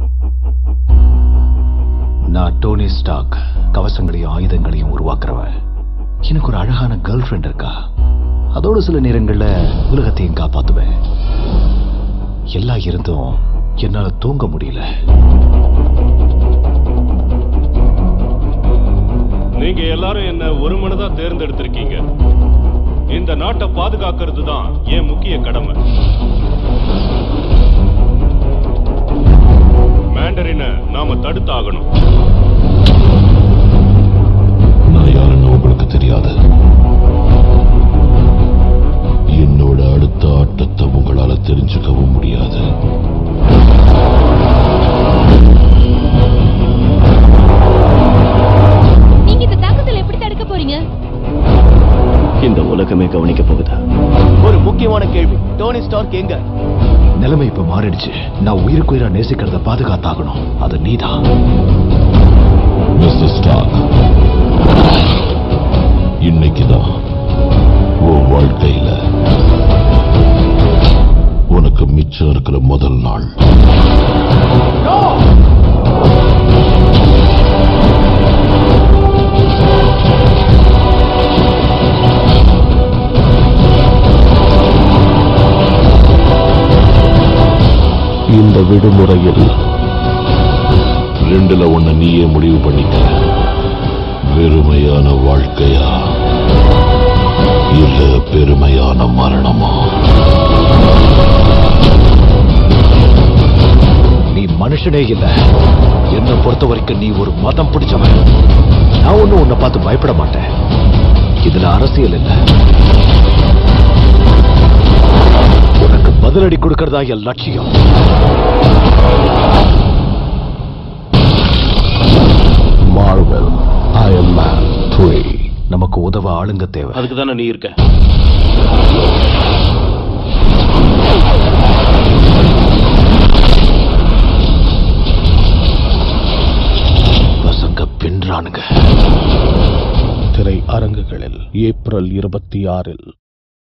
நான் டோனி ஸ்டாக் கவசங்களையும் ஆயுதங்களையும் உருவாக்குறவன் எனக்கு ஒரு அழகான கேர்ள் ஃப்ரெண்ட் இருக்கா அதோட சில நேரங்கள்ல உலகத்தையும் காப்பாத்துவேன் எல்லாம் இருந்தும் என்னால தூங்க முடியல நீங்க எல்லாரும் என்ன ஒரு மனதா தேர்ந்தெடுத்திருக்கீங்க இந்த நாட்டை பாதுகாக்கிறது தான் என் முக்கிய கடமை மேண்டரினை நாம தடுத்தாகணும் நான் யாருன்னு உங்களுக்கு தெரியாது என்னோட அடுத்த ஆட்டத்தை உங்களால தெரிஞ்சுக்கவும் முடியாது நீங்க இந்த தாக்குதல் எப்படி தடுக்க போறீங்க இந்த உலகமே கவனிக்க போகுதா ஒரு முக்கியமான கேள்வி டோனி ஸ்டார்க் எங்க நிலைமை இப்ப மாறிடுச்சு நான் உயிருக்கு உயிரா நேசிக்கிறத பாதுகாத்தாகணும் அது நீதான் மிஸ்டர் ஸ்டாக் இன்னைக்குதான் உன் வாழ்க்கையில உனக்கு மிச்சம் இருக்கிற முதல் நாள் இந்த விடுமுறையில் ரெண்டுல ஒண்ண நீயே முடிவு பண்ணிக்க வெறுமையான வாழ்க்கையா இல்ல பெருமையான மரணமா நீ மனுஷனே இல்ல என்னை பொறுத்த வரைக்கும் நீ ஒரு மதம் பிடிச்சவன் நான் ஒண்ணும் உன்னை பார்த்து பயப்பட மாட்டேன் இதுல அரசியல் இல்ல உனக்கு பதிலடி கொடுக்கறதா என் லட்சியம் மார்வெல் அயன் மேன் த்ரீ நமக்கு உதவ ஆளுங்க தேவை அதுக்கு தானே நீ இருக்க பசங்க பின்றானுங்க திரை அரங்குகளில் ஏப்ரல் இருபத்தி ஆறில்